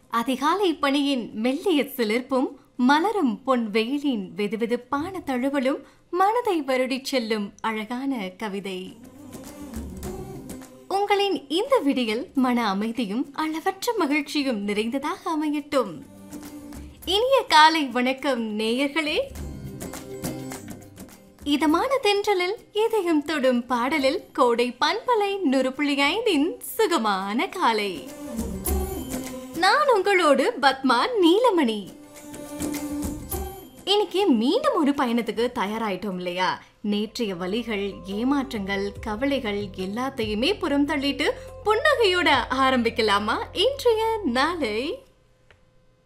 அதிகாலை பணியின் மெல்லிய சிலிர்ப்பும் மலரும் பொன் வெயிலின் வெதுவெதுப்பான தழுவலும் மனதை வருடிச் செல்லும் அழகான கவிதை உங்களின் இந்த விடியல் மன அமைதியும் அளவற்ற மகிழ்ச்சியும் நிறைந்ததாக அமையட்டும் இனிய காலை வணக்கம் நேயர்களே இதமான தென்றலில் இதயம் தொடும் பாடலில் கோடை பண்பலை நுறுப்புள்ளி ஐந்தின் சுகமான காலை நான் உங்களோடு பத்மா நீலமணி இன்னைக்கு மீண்டும் ஒரு பயணத்துக்கு தயாராயிட்டோம் இல்லையா நேற்றைய வலிகள் ஏமாற்றங்கள் கவலைகள் எல்லாத்தையுமே புறம் தள்ளிட்டு புன்னகையோட ஆரம்பிக்கலாமா இன்றைய நாளை